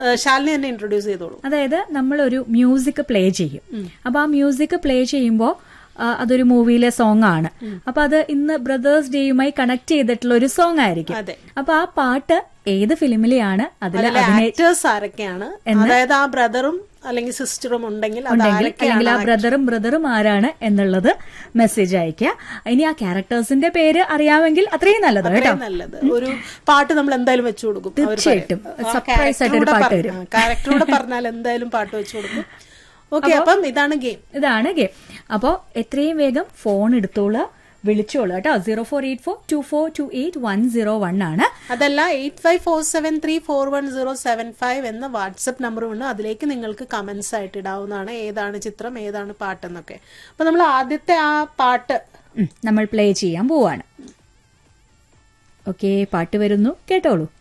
ഏഹ്, ശാലിനി തന്നെ ഇൻട്രൊഡ്യൂസ് ചെയ്തോളൂ അതായത് നമ്മളൊരു മ്യൂസിക് പ്ലേ ചെയ്യും അപ്പൊ ആ മ്യൂസിക് പ്ലേ ചെയ്യുമ്പോൾ അതൊരു മൂവിയിലെ സോങ് ആണ് അപ്പൊ അത് ഇന്ന് ബ്രദേഴ്സ് ഡേയുമായി കണക്ട് ചെയ്തിട്ടുള്ള ഒരു സോങ് ആയിരിക്കും അതെ. അപ്പൊ ആ പാട്ട് ഏത് ഫിലിമിലെയാണ് അതിൽ അതിലെ അഭിനയി ആക്ടേഴ്സ് ആരൊക്കെയാണ് അതായത് ആ ബ്രദറും അല്ലെങ്കിൽ സിസ്റ്ററും ഉണ്ടെങ്കിൽ അത് ഉണ്ടെങ്കിൽ ആരൊക്കെയാണ് അല്ലെങ്കിൽ ആ ബ്രദറും ബ്രദറും ആരാണ് എന്നുള്ളത് മെസ്സേജ് അയക്കുക ഇനി ആ ക്യാരക്ടേഴ്സിന്റെ പേര് അറിയാമെങ്കിൽ അത്രയും നല്ലത് കേട്ടോ അത്രയും നല്ലത് ഒരു പാട്ട് നമ്മൾ എന്തായാലും വെച്ചു കൊടുക്കും അവര് തീർച്ചയായിട്ടും. പറയും. ആ Surprise ആയിട്ടൊരു character പാട്ട് കൂടെ വരും. പറഞ്ഞ- ആ, character കൂടെ പറഞ്ഞാൽ എന്തായാലും പാട്ട് വെച്ചു കൊടുക്കും ഓക്കെ അപ്പം ഇതാണ് ഗെയിം ഇതാണ് ഗെയിം അപ്പോ എത്രയും വേഗം ഫോൺ എടുത്തോളൂ വിളിച്ചോളൂ കേട്ടോ zero four eight four two four two eight one zero one ആണ് അതല്ല eight five four seven three four one zero seven five എന്ന വാട്സപ്പ് നമ്പറുണ്ട് അതിലേക്ക് നിങ്ങൾക്ക് കമന്റ്സ് ആയിട്ട് ഇടാവുന്നതാണ് ഏതാണ് ചിത്രം ഏതാണ് പാട്ടെന്നൊക്കെ അപ്പൊ നമ്മൾ ആദ്യത്തെ ആ പാട്ട് ഉം, നമ്മൾ പ്ലേ ചെയ്യാൻ പോവാണ് ഓക്കെ പാട്ട് വരുന്നു കേട്ടോളൂ